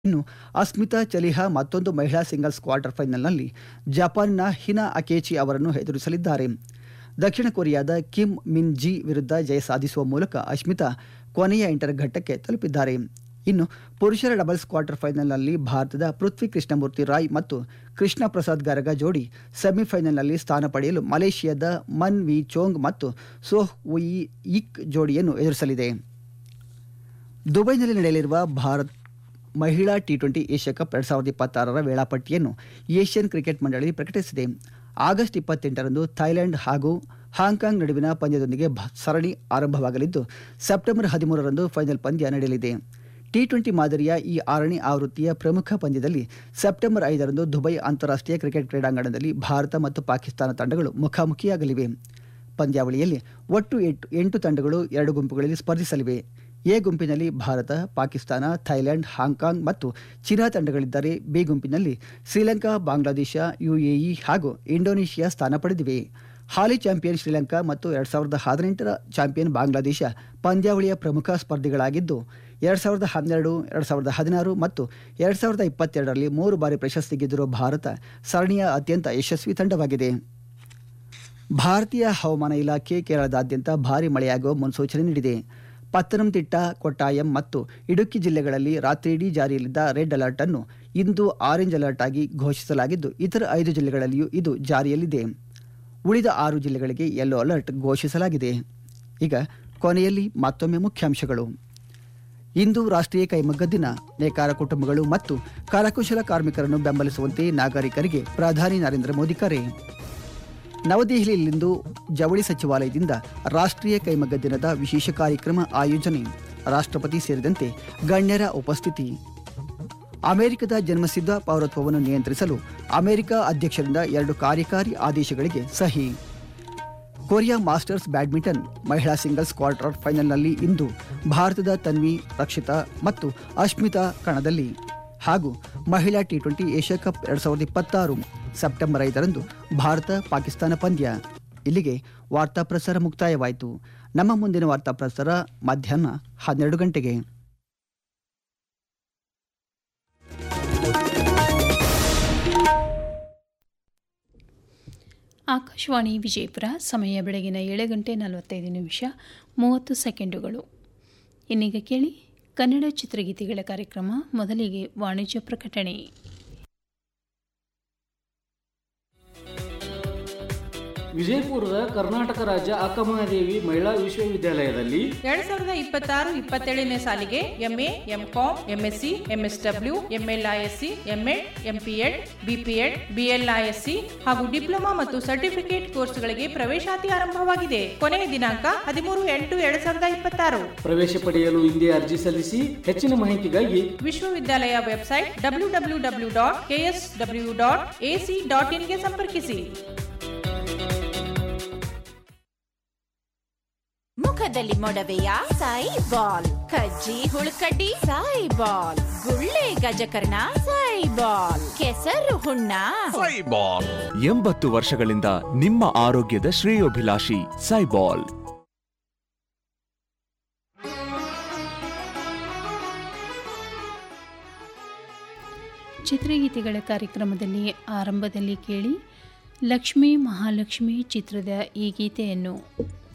ಇನ್ನು ಅಸ್ಮಿತಾ ಚಲಿಹಾ ಮತ್ತೊಂದು ಮಹಿಳಾ ಸಿಂಗಲ್ಸ್ ಕ್ವಾರ್ಟರ್ ಫೈನಲ್ನಲ್ಲಿ ಜಪಾನಿನ ಹಿನಾ ಅಕೇಚಿ ಅವರನ್ನು ಎದುರಿಸಲಿದ್ದಾರೆ ದಕ್ಷಿಣ ಕೊರಿಯಾದ ಕಿಮ್ ಮಿನ್ ಜಿ ವಿರುದ್ಧ ಜಯ ಸಾಧಿಸುವ ಮೂಲಕ ಅಸ್ಮಿತಾ ಕೊನೆಯ ಎಂಟರ ಘಟ್ಟಕ್ಕೆ ತಲುಪಿದ್ದಾರೆ ಇನ್ನು ಪುರುಷರ ಡಬಲ್ಸ್ ಕ್ವಾರ್ಟರ್ ಫೈನಲ್ನಲ್ಲಿ ಭಾರತದ ಪೃಥ್ವಿ ಕೃಷ್ಣಮೂರ್ತಿ ರಾಯ್ ಮತ್ತು ಕೃಷ್ಣ ಪ್ರಸಾದ್ ಗರಗ ಜೋಡಿ ಸೆಮಿಫೈನಲ್ನಲ್ಲಿ ಸ್ಥಾನ ಪಡೆಯಲು ಮಲೇಷಿಯಾದ ಮನ್ ವಿ ಚೋಂಗ್ ಮತ್ತು ಸೋಹ್ ಉಯಿ ಇಕ್ ಜೋಡಿಯನ್ನು ಎದುರಿಸಲಿದೆ ದುಬೈನಲ್ಲಿ ನಡೆಯಲಿರುವ ಭಾರತ್ ಮಹಿಳಾ ಟಿ ಟ್ವೆಂಟಿ ಏಷ್ಯಾ ಕಪ್ ಎರಡ್ ಸಾವಿರದ ಇಪ್ಪತ್ತಾರರ ವೇಳಾಪಟ್ಟಿಯನ್ನು ಏಷ್ಯನ್ ಕ್ರಿಕೆಟ್ ಮಂಡಳಿ ಪ್ರಕಟಿಸಿದೆ ಆಗಸ್ಟ್ ಇಪ್ಪತ್ತೆಂಟರಂದು ಥೈಲ್ಯಾಂಡ್ ಹಾಗೂ ಹಾಂಕಾಂಗ್ ನಡುವಿನ ಪಂದ್ಯದೊಂದಿಗೆ ಭ- ಸರಣಿ ಆರಂಭವಾಗಲಿದ್ದು ಸೆಪ್ಟೆಂಬರ್ ಹದಿಮೂರರಂದು ಫೈನಲ್ ಪಂದ್ಯ ನಡೆಯಲಿದೆ ಟಿ ಟ್ವೆಂಟಿ ಮಾದರಿಯ ಈ ಆರನೇ ಆವೃತ್ತಿಯ ಪ್ರಮುಖ ಪಂದ್ಯದಲ್ಲಿ ಸೆಪ್ಟೆಂಬರ್ ಐದರಂದು ದುಬೈ ಅಂತಾರಾಷ್ಟ್ರೀಯ ಕ್ರಿಕೆಟ್ ಕ್ರೀಡಾಂಗಣದಲ್ಲಿ ಭಾರತ ಮತ್ತು ಪಾಕಿಸ್ತಾನ ತಂಡಗಳು ಮುಖಾಮುಖಿಯಾಗಲಿವೆ ಪಂದ್ಯಾವಳಿಯಲ್ಲಿ ಒಟ್ಟು ಎಂಟು ಎಂಟು ತಂಡಗಳು ಎರಡು ಗುಂಪುಗಳಲ್ಲಿ ಸ್ಪರ್ಧಿಸಲಿವೆ ಎ ಗುಂಪಿನಲ್ಲಿ ಭಾರತ ಪಾಕಿಸ್ತಾನ ಥೈಲ್ಯಾಂಡ್ ಹಾಂಕಾಂಗ್ ಮತ್ತು ಚೀನಾ ತಂಡಗಳಿದ್ದರೆ ಬಿ ಗುಂಪಿನಲ್ಲಿ ಶ್ರೀಲಂಕಾ ಬಾಂಗ್ಲಾದೇಶ ಯುಎಇ ಹಾಗೂ ಇಂಡೋನೇಷಿಯಾ ಸ್ಥಾನ ಪಡೆದಿವೆ ಹಾಲಿ ಚಾಂಪಿಯನ್ ಶ್ರೀಲಂಕಾ ಮತ್ತು ಎರಡ್ ಸಾವಿರದ ಹದಿನೆಂಟರ ಚಾಂಪಿಯನ್ ಬಾಂಗ್ಲಾದೇಶ ಪಂದ್ಯಾವಳಿಯ ಪ್ರಮುಖ ಸ್ಪರ್ಧಿಗಳಾಗಿದ್ದು ಎರಡ್ ಸಾವಿರದ ಹನ್ನೆರಡು ಎರಡ್ ಸಾವಿರದ ಹದಿನಾರು ಮತ್ತು ಎರಡ್ ಸಾವಿರದ ಇಪ್ಪತ್ತೆರಡರಲ್ಲಿ ಮೂರು ಬಾರಿ ಪ್ರಶಸ್ತಿ ಗೆದ್ದಿರುವ ಭಾರತ ಸರಣಿಯ ಅತ್ಯಂತ ಯಶಸ್ವಿ ತಂಡವಾಗಿದೆ ಭಾರತೀಯ ಹವಾಮಾನ ಇಲಾಖೆ ಕೇರಳದಾದ್ಯಂತ ಭಾರಿ ಮಳೆಯಾಗುವ ಮುನ್ಸೂಚನೆ ನೀಡಿದೆ ಪತ್ತನಂತಿಟ್ಟ ಕೊಟ್ಟಾಯಂ ಮತ್ತು ಇಡುಕ್ಕಿ ಜಿಲ್ಲೆಗಳಲ್ಲಿ ರಾತ್ರಿಯಿಡೀ ಜಾರಿಯಲ್ಲಿದ್ದ ರೆಡ್ ಅಲರ್ಟ್ ಅನ್ನು ಇಂದು ಆರೆಂಜ್ ಅಲರ್ಟ್ ಆಗಿ ಘೋಷಿಸಲಾಗಿದ್ದು ಇತರ ಐದು ಜಿಲ್ಲೆಗಳಲ್ಲಿಯೂ ಇದು ಜಾರಿಯಲ್ಲಿದೆ ಉಳಿದ ಆರು ಜಿಲ್ಲೆಗಳಿಗೆ ಯೆಲ್ಲೋ ಅಲರ್ಟ್ ಘೋಷಿಸಲಾಗಿದೆ ಈಗ ಕೊನೆಯಲ್ಲಿ ಮತ್ತೊಮ್ಮೆ ಮುಖ್ಯಾಂಶಗಳು ಇಂದು ರಾಷ್ಟ್ರೀಯ ಕೈಮಗ್ಗ ದಿನ ನೇಕಾರ ಕುಟುಂಬಗಳು ಮತ್ತು ಕರಕುಶಲ ಕಾರ್ಮಿಕರನ್ನು ಬೆಂಬಲಿಸುವಂತೆ ನಾಗರಿಕರಿಗೆ ಪ್ರಧಾನಿ ನರೇಂದ್ರ ಮೋದಿ ಕರೆ ನವದೆಹಲಿಯಲ್ಲಿಂದು ಜವಳಿ ಸಚಿವಾಲಯದಿಂದ ರಾಷ್ಟ್ರೀಯ ಕೈಮಗ್ಗ ದಿನದ ವಿಶೇಷ ಕಾರ್ಯಕ್ರಮ ಆಯೋಜನೆ ರಾಷ್ಟ್ರಪತಿ ಸೇರಿದಂತೆ ಗಣ್ಯರ ಉಪಸ್ಥಿತಿ ಅಮೆರಿಕದ ಜನ್ಮಸಿದ್ಧ ಪೌರತ್ವವನ್ನು ನಿಯಂತ್ರಿಸಲು ಅಮೆರಿಕ ಅಧ್ಯಕ್ಷರಿಂದ ಎರಡು ಕಾರ್ಯಕಾರಿ ಆದೇಶಗಳಿಗೆ ಸಹಿ ಕೊರಿಯಾ ಮಾಸ್ಟರ್ಸ್ ಬ್ಯಾಡ್ಮಿಂಟನ್ ಮಹಿಳಾ ಸಿಂಗಲ್ಸ್ ಕ್ವಾರ್ಟರ್ ಫೈನಲ್ನಲ್ಲಿ ಇಂದು ಭಾರತದ ತನ್ವಿ ರಕ್ಷಿತಾ ಮತ್ತು ಅಶ್ಮಿತಾ ಕಣದಲ್ಲಿ ಹಾಗೂ ಮಹಿಳಾ ಟಿ ಟ್ವೆಂಟಿ ಏಷ್ಯಾ ಕಪ್ ಎರಡ್ ಸಾವಿರದ ಇಪ್ಪತ್ತಾರು ಸೆಪ್ಟೆಂಬರ್ ಐದರಂದು ಭಾರತ ಪಾಕಿಸ್ತಾನ ಪಂದ್ಯ ಇಲ್ಲಿಗೆ ವಾರ್ತಾ ಪ್ರಸಾರ ಮುಕ್ತಾಯವಾಯಿತು ನಮ್ಮ ಮುಂದಿನ ವಾರ್ತಾ ಪ್ರಸಾರ ಮಧ್ಯಾಹ್ನ ಹನ್ನೆರಡು ಗಂಟೆಗೆ ಆಕಾಶವಾಣಿ ವಿಜಯಪುರ ಸಮಯ ಬೆಳಗಿನ ಏಳು ಗಂಟೆ ನಲವತ್ತೈದು ನಿಮಿಷ ಮೂವತ್ತು ಸೆಕೆಂಡುಗಳು ಇನ್ನೀಗ ಕೇಳಿ ಕನ್ನಡ ಚಿತ್ರಗೀತೆಗಳ ಕಾರ್ಯಕ್ರಮ ಮೊದಲಿಗೆ ವಾಣಿಜ್ಯ ಪ್ರಕಟಣೆ ವಿಜಯಪುರದ ಕರ್ನಾಟಕ ರಾಜ್ಯ ಅಕ್ಕಮಹಾದೇವಿ ಮಹಿಳಾ ವಿಶ್ವವಿದ್ಯಾಲಯದಲ್ಲಿ ಎರಡ್ ಸಾವಿರದ ಇಪ್ಪತ್ತಾರು ಇಪ್ಪತ್ತೇಳನೇ ಸಾಲಿಗೆ MA MCom MSc MSW MLISc MEd MPEd BPEd BLISc ಹಾಗೂ ಡಿಪ್ಲೊಮಾ ಮತ್ತು ಸರ್ಟಿಫಿಕೇಟ್ ಕೋರ್ಸ್ಗಳಿಗೆ ಪ್ರವೇಶಾತಿ ಆರಂಭವಾಗಿದೆ ಕೊನೆಯ ದಿನಾಂಕ ಹದಿಮೂರು ಎಂಟು ಎರಡ್ ಸಾವಿರದ ಇಪ್ಪತ್ತಾರು ಪ್ರವೇಶ ಪಡೆಯಲು ಹಿಂದೆ ಅರ್ಜಿ ಸಲ್ಲಿಸಿ ಹೆಚ್ಚಿನ ಮಾಹಿತಿಗಾಗಿ ವಿಶ್ವವಿದ್ಯಾಲಯ website W W W dot K S W dot A C dot ಇನ್ಗೆ ಸಂಪರ್ಕಿಸಿ ಮುಖದಲ್ಲಿ ಮೊಡವೆಯ ಸಾಯಿ ಬಾಲ್ ಕಜ್ಜಿ ಹುಳುಕಡ್ಡಿ ಸಾಯಿ ಬಾಲ್ ಗುಳ್ಳೆ ಗಜಕರ್ಣ ಸಾಯಿ ಬಾಲ್ ಕೆಸರು ಹುಣ್ಣ ಸೈಬಾಲ್ ಎಂಬತ್ತು ವರ್ಷಗಳಿಂದ ನಿಮ್ಮ ಆರೋಗ್ಯದ ಶ್ರೇಯೋಭಿಲಾಷಿ ಸೈಬಾಲ್ ಚಿತ್ರಗೀತೆಗಳ ಕಾರ್ಯಕ್ರಮದಲ್ಲಿ ಆರಂಭದಲ್ಲಿ ಕೇಳಿ ಲಕ್ಷ್ಮೀ ಮಹಾಲಕ್ಷ್ಮಿ ಚಿತ್ರದ ಈ ಗೀತೆಯನ್ನು